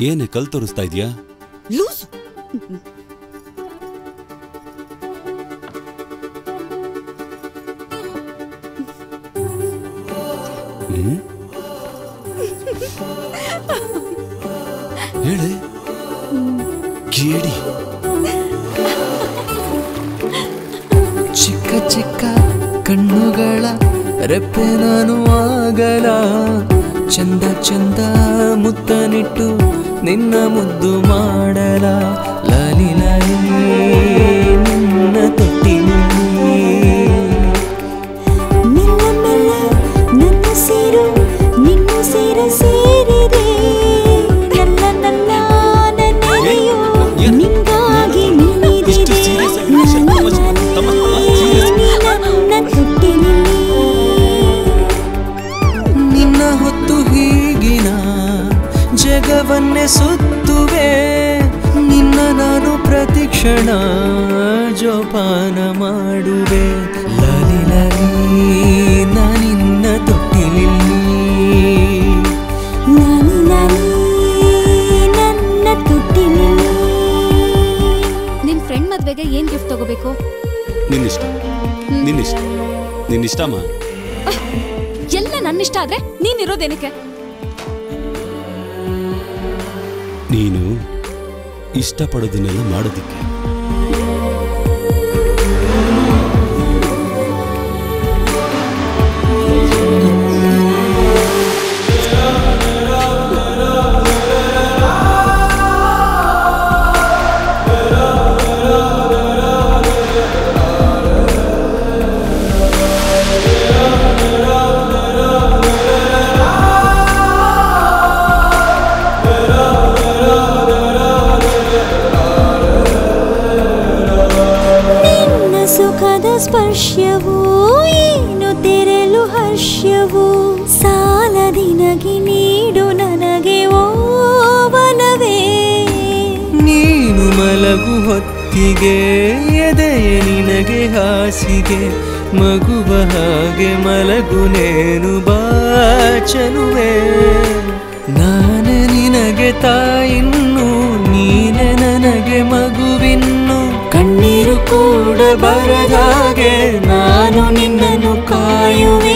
ಏನೇ ಕಲ್ ತೋರಿಸ್ತಾ ಇದೀಯಾ ಲೂಸ್ ಹ್ಮ್ ಹೇಳೆ ಕೇಳಿ ಚಿಕ್ಕ ಚಿಕ್ಕ ಕಣ್ಣುಗಳ ರೆಪ್ಪೆ ನಾನು ಆಗಲ ಚಂದ ಚಂದ ಮುತ್ತನಿಟ್ಟು ನಿನ್ನ ಮುದ್ದು ಮಾಡಲ ಲಾಲಿ ಲಾಲಿ ನಿನ್ನ ತೊಟ್ಟಿನಲ್ಲಿ ಮೆಲ್ಲ ಮೆಲ್ಲ ನನ್ನ ಸೇರು ನಿನ್ನ ಸೇರ ಸೇರಿದೆ ನನ್ನ ನನ್ನ ನನ್ನೆದೆಯು ಏನ್? ನಿಂಗಾಗಿ ಇಷ್ಟು ಮಿಡಿದಿದೆ serious ಆಗಿ ವಿಷಯ ತಮ್ಮ- ತಮ್ಮ, serious ಆಗಿ. ನನ್ನ ತೊಟ್ಟಿನಲ್ಲಿ ನಿನ್ನ ಹೊತ್ತು ಹೀಗಿನ ಜಗವನ್ನೇ ಸುತ್ತುವೆ ನಿನ್ನ ನಾನು ಪ್ರತಿ ಕ್ಷಣ ಜೋಪಾನ ಮಾಡುವೆ ಲಾಲಿ ಲಾಲಿ ನಾನಿನ್ನ ತೊಟ್ಟಿಲಿಲ್ಲಿ ಲಾಲಿ ಲಾಲಿ ನನ್ನ ತೊಟ್ಟಿನಲ್ಲಿ ನಿನ್ ಫ್ರೆಂಡ್ ಮದ್ವೆಗೆ ಏನ್ ಗಿಫ್ಟ್ ತಗೋಬೇಕು ನಿನ್ನಿಷ್ಟ ನಿನ್ನಿಷ್ಟ ನಿನ್ನಿಷ್ಟಮ್ಮ ಎಲ್ಲ ನನ್ನಿಷ್ಟ ಆದ್ರೆ ನೀನ್ ಇರೋದೇನಕ್ಕೆ ನೀನು ಇಷ್ಟಪಡೋದನ್ನೆಲ್ಲ ಮಾಡೋದಿಕ್ಕೆ ನಿನ್ನ ಸುಖದ ಸ್ಪರ್ಶವು ಏನು ತೆರಲು ಹರ್ಷವು ಸಾಲದಿ ನಗೆ ನೀಡು ನನಗೆ ಓವನವೇ ನೀನು ಮಲಗು ಹೊತ್ತಿಗೆ ಎದೆಯ ನಿನಗೆ ಹಾಸಿಗೆ ಮಗುವ ಹಾಗೆ ಮಲಗು ನೇನು ಬಾಚನುವೆ ನಾನೇ ನಿನಗೆ ತಾಯಿನ್ನು ನೀನೆ ನನಗೆ ಮಗುವಿನ್ನು ಕಣ್ಣೀರು ಕೂಡ ಬರದಾಗೆ ನಾನು ನಿನ್ನನ್ನು ಕಾಯುವೆ